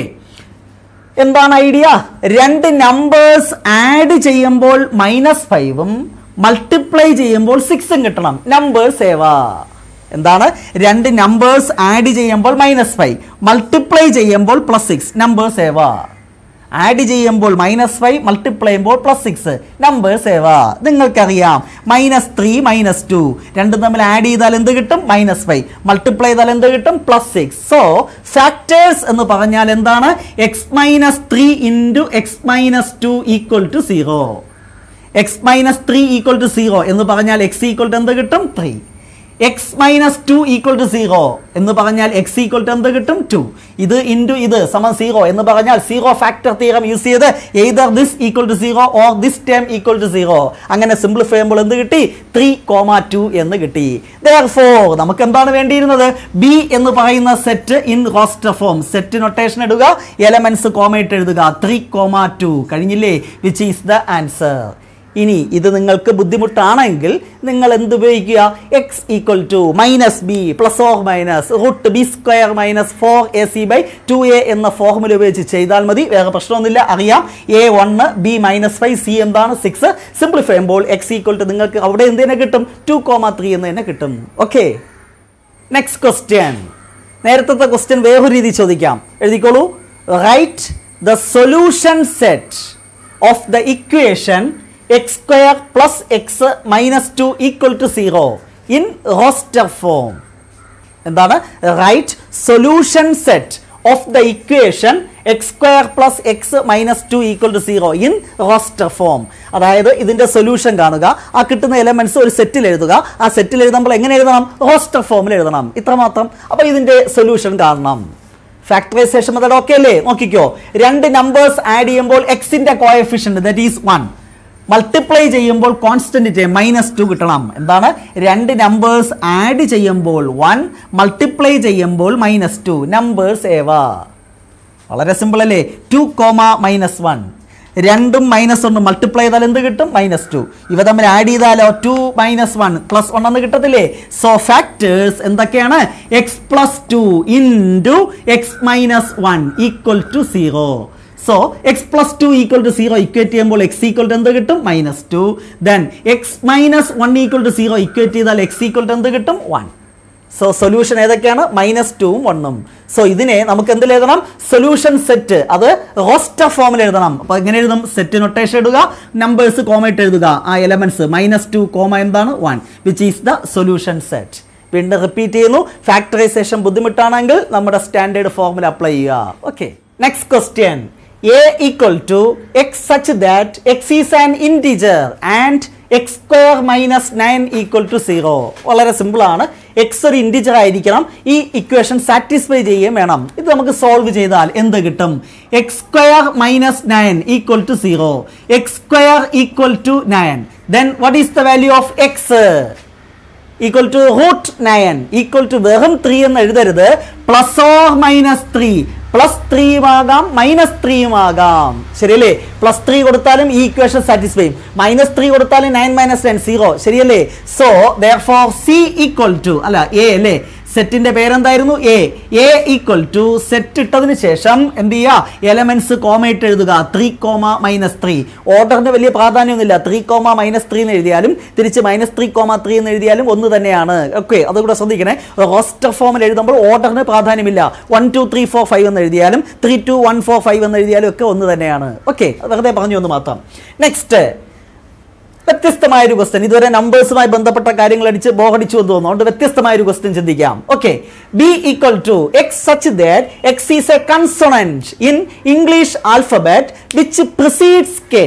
എന്താണ് ഐഡിയ രണ്ട് നമ്പേഴ്സ് ആഡ് ചെയ്യുമ്പോൾ മൈനസ് ഫൈവും മൾട്ടിപ്ലൈ ചെയ്യുമ്പോൾ സിക്സും കിട്ടണം നമ്പേഴ്സ് ഏവാ എന്താണ് രണ്ട് നമ്പേഴ്സ് ആഡ് ചെയ്യുമ്പോൾ മൈനസ് ഫൈവ് മൾട്ടിപ്ലൈ ചെയ്യുമ്പോൾ പ്ലസ് സിക്സ് നമ്പേഴ്സ് ഏവാ ആഡ് ചെയ്യുമ്പോൾ മൈനസ് ഫൈവ് മൾട്ടിപ്ലൈ ചെയ്യുമ്പോൾ പ്ലസ് സിക്സ് നമ്പേഴ്സ് ഏവാ നിങ്ങൾക്കറിയാം മൈനസ് ത്രീ മൈനസ് ടു രണ്ടും തമ്മിൽ ആഡ് ചെയ്താൽ എന്ത് കിട്ടും മൈനസ് ഫൈവ് മൾട്ടിപ്ലൈ ചെയ്താൽ എന്ത് കിട്ടും പ്ലസ് സിക്സ് സോ ഫാക്ടേഴ്സ് എന്ന് പറഞ്ഞാൽ എന്താണ് X minus three into X minus two equal to zero X minus three equal to zero എന്ന് പറഞ്ഞാൽ എക്സ് ഈക്വൽ ടു എന്ത് കിട്ടും three X minus two equal to zero എന്ന് പറഞ്ഞാൽ എക്സ് ഈക്വൽ ടു എന്ത് കിട്ടും ടു ഇത് ഇൻറ്റു ഇത് സമം സീറോ എന്ന് പറഞ്ഞാൽ സീറോ ഫാക്ടർ തീരം യൂസ് ചെയ്ത് either this equal to zero or this term equal to zero അങ്ങനെ സിംപ്ലിഫൈ ചെയ്യുമ്പോൾ എന്ത് കിട്ടി ത്രീ കോമ ടു എന്ന് കിട്ടി ദർ ഫോർ നമുക്ക് എന്താണ് വേണ്ടിയിരുന്നത് ബി എന്ന് പറയുന്ന set in roster form set notation ഇടുക എലമെന്റ്സ് കോമയിട്ട് എഴുതുക ത്രീ കോമ ടു കഴിഞ്ഞില്ലേ വിച്ച് ഈസ് ദ ആൻസർ ഇനി ഇത് നിങ്ങൾക്ക് ബുദ്ധിമുട്ടാണെങ്കിൽ നിങ്ങൾ എന്ത് ഉപയോഗിക്കുക X equal to minus B plus or minus root B square minus four A C by two A എന്ന ഫോർമുല ഉപയോഗിച്ച് ചെയ്താൽ മതി വേറെ പ്രശ്നമൊന്നുമില്ല അറിയാം A one B minus five C എന്താണ് സിക്സ് സിംപ്ലിഫൈ ചെയ്യുമ്പോൾ എക്സ് ഈക്വൽ ടു നിങ്ങൾക്ക് അവിടെ എന്ത് തന്നെ കിട്ടും ടു കോമ ത്രീ എന്ന് തന്നെ കിട്ടും ഓക്കെ നെക്സ്റ്റ് ക്വസ്റ്റ്യൻ നേരത്തെ ക്വസ്റ്റ്യൻ വേറൊരു രീതി ചോദിക്കാം എഴുതിക്കോളൂ write the solution set of the equation X square plus X minus two equal to zero in roster form എന്താണ് write solution set of the equation X square plus X minus two equal to zero in roster form അതായത് ഇതിന്റെ solution കാണുക ആ കിട്ടുന്ന elements ഒരു സെറ്റിൽ എഴുതുക ആ സെറ്റിൽ എഴുതുമ്പോൾ എങ്ങനെ എഴുതണം റോസ്റ്റർ ഫോമിൽ എഴുതണം ഇത്രമാത്രം അപ്പോൾ ഇതിന്റെ സൊല്യൂഷൻ കാണണം ഫാക്ടറൈസേഷൻ മെത്തേഡ് ഓക്കെ അല്ലേ നോക്കിക്കോ രണ്ട് നമ്പേഴ്സ് ആഡ് ചെയ്യുമ്പോൾ എക്സിന്റെ coefficient that is one multiply ചെയ്യുമ്പോൾ കോൺസ്റ്റന്റ് മൈനസ് ടു കിട്ടണം എന്താണ് രണ്ട് നമ്പേഴ്സ് ആഡ് ചെയ്യുമ്പോൾ വൺ മൾട്ടിപ്ലൈ ചെയ്യുമ്പോൾ മൈനസ് ടു നമ്പേഴ്സ് ഏവ വളരെ സിമ്പിൾ അല്ലേ ടു കോമ മൈനസ് വൺ രണ്ടും മൈനസ് ഒന്ന് മൾട്ടിപ്ലൈ ചെയ്താൽ എന്ത് കിട്ടും മൈനസ് ടു ഇവ തമ്മിൽ ആഡ് ചെയ്താലോ two minus one plus one എന്ന് കിട്ടത്തില്ലേ സോ ഫാക്ടേഴ്സ് എന്തൊക്കെയാണ് X plus two into X minus one equal to zero so X plus to equal to zero equate ചെയ്യുമ്പോൾ എക്സ് ഈക്വൽ ടു എന്ത് കിട്ടും minus two then X minus one equal to zero equate ചെയ്താൽ X equal to എന്ത് കിട്ടും one so solution ഏതൊക്കെയാണ് minus ടൂവും വണ്ണും so ഇതിനെ നമുക്ക് എന്തിൽ എഴുതണം സൊല്യൂഷൻ സെറ്റ് അത് റോസ്റ്റർ ഫോമിൽ എഴുതണം അപ്പോൾ എങ്ങനെ എഴുതും സെറ്റ് നൊട്ടേഷൻ ഇടുക നമ്പേഴ്സ് കോമയിട്ട് എഴുതുക ആ എലമെന്റ്സ് മൈനസ് ടു കോമ എന്താണ് one which is the solution set വീണ്ടും റിപ്പീറ്റ് ചെയ്യുന്നു ഫാക്ടറൈസേഷൻ ബുദ്ധിമുട്ടാണെങ്കിൽ നമ്മുടെ സ്റ്റാൻഡേർഡ് ഫോർമുല അപ്ലൈ ചെയ്യുക okay next question a equal to x such that x is an integer and x square minus 9 equal to 0 വളരെ simple ആണ് X ഒരു integer ആയിരിക്കണം ഈ ഇക്വേഷൻ സാറ്റിസ്ഫൈ ചെയ്യുകയും വേണം ഇത് നമുക്ക് സോൾവ് ചെയ്താൽ എന്ത് കിട്ടും X square minus nine equal to zero X square equal to nine then what is the value of X equal to root nine equal to വെറും ത്രീ എന്ന് എഴുതരുത് plus or minus three plus ത്രീയും ആകാം minus ത്രീയും ആകാം ശരിയല്ലേ plus three കൊടുത്താലും ഈ ഇക്വേഷൻ സാറ്റിസ്ഫൈ ചെയ്യും മൈനസ് ത്രീ കൊടുത്താലും നയൻ മൈനസ് ടെൻ സീറോ ശരിയല്ലേ so therefore C equal to അല്ല എ അല്ലേ സെറ്റിന്റെ പേരെന്തായിരുന്നു A A equal to set ഇട്ടതിന് ശേഷം എന്ത് ചെയ്യുക എലമെന്റ്സ് കോമയിട്ട് എഴുതുക ത്രീ കോമ മൈനസ് ത്രീ ഓർഡറിന് വലിയ പ്രാധാന്യമൊന്നുമില്ല ത്രീ കോമ മൈനസ് ത്രീ എന്ന് എഴുതിയാലും തിരിച്ച് മൈനസ് ത്രീ കോമ ത്രീ എന്ന് എഴുതിയാലും ഒന്ന് തന്നെയാണ് ഓക്കെ അതുകൂടെ ശ്രദ്ധിക്കണേ റോസ്റ്റർ ഫോമിൽ എഴുതുമ്പോൾ ഓർഡറിന് പ്രാധാന്യമില്ല one two three four five എന്ന് എഴുതിയാലും three two one four five എന്ന് എഴുതിയാലും ഒക്കെ ഒന്ന് തന്നെയാണ് ഓക്കെ വെറുതെ പറഞ്ഞു എന്ന് മാത്രം നെക്സ്റ്റ് വ്യത്യസ്തമായ ഒരു ക്വസ്റ്റ്യൻ ഇതുവരെ നമ്പേഴ്സുമായി ബന്ധപ്പെട്ട കാര്യങ്ങൾ അടിച്ച് ബോഹടിച്ചു എന്ന് തോന്നുന്നു അതുകൊണ്ട് വ്യത്യസ്തമായ ഒരു ക്വസ്റ്റ്യൻ ചിന്തിക്കാം okay B equal to X such that X is a consonant in English alphabet which precedes K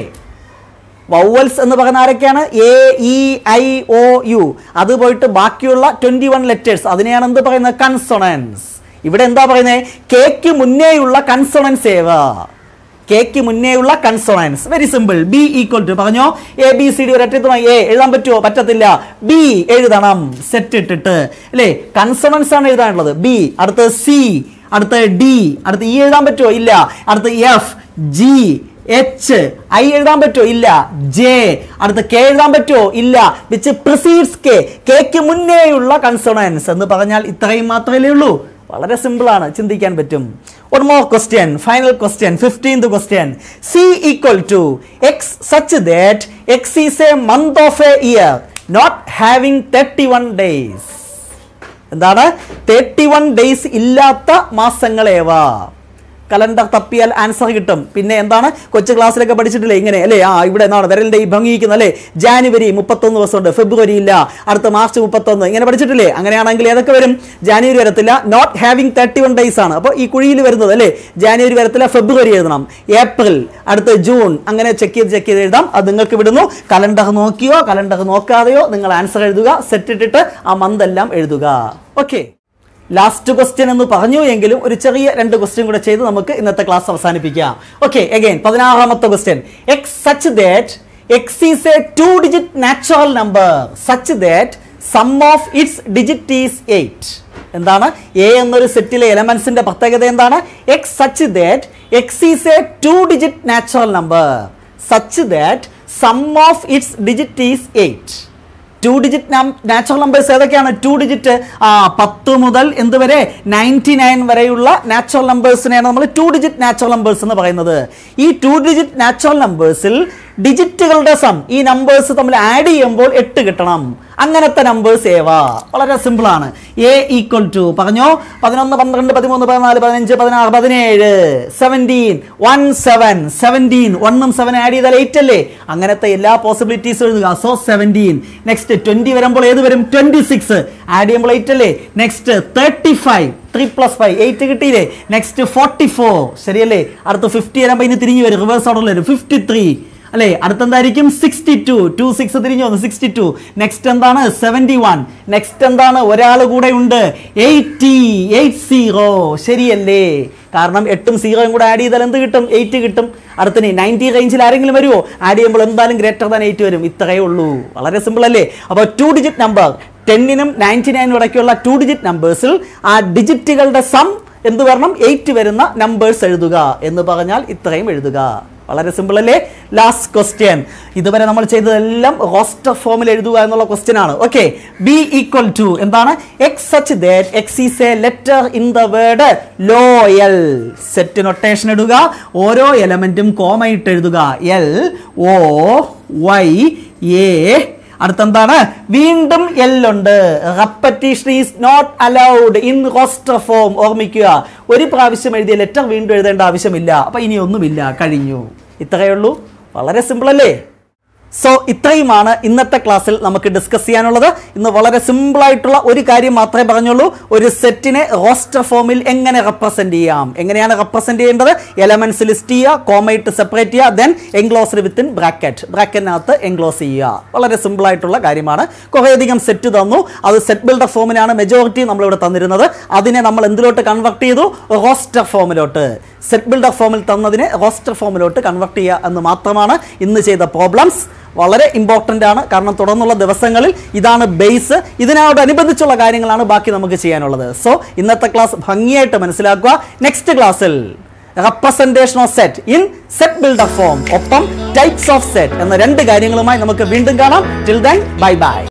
vowels എന്ന് പറയുന്ന ആരൊക്കെയാണ് A E I O U അത് പോയിട്ട് ബാക്കിയുള്ള ട്വന്റി വൺ ലെറ്റേഴ്സ് അതിനെയാണ് എന്ത് പറയുന്നത് കൺസോണൻസ് ഇവിടെ എന്താ പറയുന്നത് കെക്ക് മുന്നേയുള്ള കൺസോണൻസ് ഏവ കെക്ക് മുന്നേയുള്ള consonants very simple B equal to പറഞ്ഞോ എ ബി സി ഡി ഒരറ്റത്തുമായി എ എഴുതാൻ പറ്റുമോ പറ്റത്തില്ല ബി എഴുതണം സെറ്റ് ഇട്ടിട്ട് അല്ലേ കൺസോണൻസ് ആണ് എഴുതാനുള്ളത് ബി അടുത്ത് സി അടുത്ത് ഡി അടുത്ത് ഇ എഴുതാൻ പറ്റുമോ ഇല്ല അടുത്ത് എഫ് ജി എച്ച് ഐ എഴുതാൻ പറ്റുമോ ഇല്ല ജെ അടുത്ത കെ എഴുതാൻ പറ്റുമോ ഇല്ല വിച്ച് പ്രിസീഡ്സ് കെ കെക്ക് മുന്നേയുള്ള കൺസോണൻസ് എന്ന് പറഞ്ഞാൽ ഇത്രയും മാത്രമേ ഉള്ളൂ വളരെ സിമ്പിൾ ആണ് ചിന്തിക്കാൻ പറ്റും one more question final question fifteenth question C equal to X such that X is a month of a year not having thirty one days എന്താണ് തേർട്ടി വൺ ഡേയ്സ് ഇല്ലാത്ത മാസങ്ങളേവാ കലണ്ടർ തപ്പിയാൽ ആൻസർ കിട്ടും പിന്നെ എന്താണ് കൊച്ചു ക്ലാസ്സിലൊക്കെ പഠിച്ചിട്ടില്ലേ ഇങ്ങനെ അല്ലേ ആ ഇവിടെ എന്താണ് വിരലിന്റെ ഈ ഭംഗിയിരിക്കുന്ന അല്ലേ ജാനുവരി മുപ്പത്തൊന്ന് ദിവസമുണ്ട് ഫെബ്രുവരി ഇല്ല അടുത്ത മാർച്ച് മുപ്പത്തൊന്ന് ഇങ്ങനെ പഠിച്ചിട്ടില്ലേ അങ്ങനെയാണെങ്കിൽ ഏതൊക്കെ വരും ജാനുവരി വരത്തില്ല not having thirty one days ആണ് അപ്പോൾ ഈ കുഴിയിൽ വരുന്നത് അല്ലേ ജാനുവരി വരത്തില്ല ഫെബ്രുവരി എഴുതണം ഏപ്രിൽ അടുത്ത ജൂൺ അങ്ങനെ ചെക്ക് ചെയ്ത് ചെക്ക് ചെയ്ത് എഴുതാം അത് നിങ്ങൾക്ക് വിടുന്നു കലണ്ടർ നോക്കിയോ കലണ്ടർ നോക്കാതെയോ നിങ്ങൾ ആൻസർ എഴുതുക സെറ്റ് ഇട്ടിട്ട് ആ മന്ത് എല്ലാം എഴുതുക ഓക്കെ ലാസ്റ്റ് ക്വസ്റ്റ്യൻ എന്ന് പറഞ്ഞു എങ്കിലും ഒരു ചെറിയ രണ്ട് ക്വസ്റ്റ്യൻ കൂടെ ചെയ്ത് നമുക്ക് ഇന്നത്തെ ക്ലാസ് അവസാനിപ്പിക്കാം ഓക്കെ അഗൈൻ പതിനാറാമത്തെ question X such that X is a two digit natural number such that sum of its digit is eight എന്താണ് എ എന്നൊരു സെറ്റിലെ എലമെന്റ്സിന്റെ പ്രത്യേകത എന്താണ് X such that X is a two digit natural number such that sum of its digit is eight two digit natural numbers ഏതൊക്കെയാണ് two digit ആ പത്ത് മുതൽ എന്ത് വരെ നയൻറ്റി നയൻ വരെയുള്ള നാച്ചുറൽ നമ്പേഴ്സിനെയാണ് നമ്മൾ ടു ഡിജിറ്റ് നാച്ചുറൽ നമ്പേഴ്സ് എന്ന് പറയുന്നത് ഈ ടു ഡിജിറ്റ് നാച്ചുറൽ നമ്പേഴ്സിൽ ഡിജിറ്റുകളുടെ സം ഈ നമ്പേഴ്സ് തമ്മിൽ ആഡ് ചെയ്യുമ്പോൾ എട്ട് കിട്ടണം അങ്ങനത്തെ നമ്പേഴ്സ് ഏവാ വളരെ സിമ്പിൾ ആണ് എ ഈക്വൽ ടു പറഞ്ഞോ പതിനൊന്ന് പന്ത്രണ്ട് പതിമൂന്ന് പതിനാല് പതിനഞ്ച് പതിനാറ് പതിനേഴ് സെവൻറ്റീൻ വൺ സെവൻ സെവൻറ്റീൻ വണ്ണും സെവൻ ആഡ് ചെയ്താൽ എയ്റ്റ് അല്ലേ അങ്ങനത്തെ എല്ലാ പോസിബിലിറ്റീസും എഴുതുക സോ സെവൻറ്റീൻ നെക്സ്റ്റ് ട്വൻറ്റി വരുമ്പോൾ ഏത് വരും ട്വൻറ്റി സിക്സ് ആഡ് ചെയ്യുമ്പോൾ എയ്റ്റ് അല്ലേ next thirty five three plus five eight കിട്ടിയില്ലേ നെക്സ്റ്റ് ഫോർട്ടി ഫോർ ശരിയല്ലേ അടുത്ത് ഫിഫ്റ്റി വരുമ്പോൾ ഇനി തിരിഞ്ഞു വരും റിവേഴ്സ് ഓർഡറിൽ വരും ഫിഫ്റ്റി ത്രീ അല്ലേ അടുത്തെന്തായിരിക്കും സിക്സ്റ്റി ടു ടു സിക്സ് തിരിഞ്ഞു വന്നു സിക്സ്റ്റി ടു നെക്സ്റ്റ് എന്താണ് സെവൻറ്റി വൺ നെക്സ്റ്റ് എന്താണ് ഒരാൾ കൂടെ ഉണ്ട് എയ്റ്റി എയ്റ്റ് സീറോ ശരിയല്ലേ കാരണം എട്ടും സീറോയും കൂടെ ആഡ് ചെയ്താൽ എന്ത് കിട്ടും എയ്റ്റ് കിട്ടും അടുത്തിന് നയൻറ്റി റേഞ്ചിൽ ആരെങ്കിലും വരുമോ ആഡ് ചെയ്യുമ്പോൾ എന്തായാലും ഗ്രേറ്റർ ദാൻ എയ്റ്റ് വരും ഇത്രയേ ഉള്ളൂ വളരെ സിമ്പിൾ അല്ലേ അപ്പോൾ ടു ഡിജിറ്റ് നമ്പർ ടെന്നിനും നയൻറ്റി നയനും ഇടയ്ക്കുള്ള ടു ഡിജിറ്റ് നമ്പേഴ്സിൽ ആ ഡിജിറ്റുകളുടെ സം എന്ത് വരണം എയ്റ്റ് വരുന്ന നമ്പേഴ്സ് എഴുതുക എന്ന് പറഞ്ഞാൽ ഇത്രയും എഴുതുക വളരെ സിമ്പിൾ അല്ലേ ലാസ്റ്റ് ക്വസ്റ്റ്യൻ ഇതുവരെ നമ്മൾ ചെയ്തതെല്ലാം റോസ്റ്റർ ഫോമിൽ എഴുതുക എന്നുള്ള ക്വസ്റ്റ്യൻ ആണ് ഓക്കെ ബി ഈക്വൽ ടു എന്താണ് X such that X is a letter in the word loyal set notation ഇടുക ഓരോ എലമെന്റും കോമ ഇട്ട് എഴുതുക എൽ ഒ വൈ എ അടുത്തെന്താണ് വീണ്ടും എൽ ഉണ്ട് repetition is not allowed in roster form ഓർമ്മിക്കുക ഒരു പ്രാവശ്യം എഴുതിയ ലെറ്റർ വീണ്ടും എഴുതേണ്ട ആവശ്യമില്ല അപ്പൊ ഇനി ഒന്നുമില്ല കഴിഞ്ഞു ഇത്രയേ ഉള്ളൂ വളരെ സിമ്പിൾ അല്ലേ സോ ഇത്രയുമാണ് ഇന്നത്തെ ക്ലാസ്സിൽ നമുക്ക് ഡിസ്കസ് ചെയ്യാനുള്ളത് ഇന്ന് വളരെ സിമ്പിൾ ആയിട്ടുള്ള ഒരു കാര്യം മാത്രമേ പറഞ്ഞുള്ളൂ ഒരു സെറ്റിനെ റോസ്റ്റർ ഫോമിൽ എങ്ങനെ റെപ്രസെന്റ് ചെയ്യാം എങ്ങനെയാണ് റെപ്രസെന്റ് ചെയ്യേണ്ടത് എലമെന്റ്സ് ലിസ്റ്റ് ചെയ്യുക കോമയിട്ട് സെപ്പറേറ്റ് ചെയ്യുക ദെൻ എൻക്ലോസ്ഡ് വിത്തിൻ ബ്രാക്കറ്റ് ബ്രാക്കറ്റിനകത്ത് എൻക്ലോസ് ചെയ്യുക വളരെ സിമ്പിൾ ആയിട്ടുള്ള കാര്യമാണ് കുറേയധികം സെറ്റ് തന്നു അത് സെറ്റ് ബിൽഡർ ഫോമിനാണ് മെജോറിറ്റി നമ്മളിവിടെ തന്നിരുന്നത് അതിനെ നമ്മൾ എന്തിലോട്ട് കൺവെർട്ട് ചെയ്തു റോസ്റ്റർ ഫോമിലോട്ട് സെറ്റ് ബിൽഡർ ഫോമിൽ തന്നതിനെ റോസ്റ്റർ ഫോമിലോട്ട് കൺവെർട്ട് ചെയ്യുക എന്ന് മാത്രമാണ് ഇന്ന് ചെയ്ത പ്രോബ്ലംസ് വളരെ ഇമ്പോർട്ടൻ്റ് ആണ് കാരണം തുടർന്നുള്ള ദിവസങ്ങളിൽ ഇതാണ് ബേസ് ഇതിനോടനുബന്ധിച്ചുള്ള കാര്യങ്ങളാണ് ബാക്കി നമുക്ക് ചെയ്യാനുള്ളത് സോ ഇന്നത്തെ ക്ലാസ് ഭംഗിയായിട്ട് മനസ്സിലാക്കുക നെക്സ്റ്റ് ക്ലാസ്സിൽ representation of set in set builder form ഒപ്പം ടൈപ്സ് ഓഫ് സെറ്റ് എന്ന രണ്ട് കാര്യങ്ങളുമായി നമുക്ക് വീണ്ടും കാണാം ടിൽ ദെൻ ബൈ ബൈ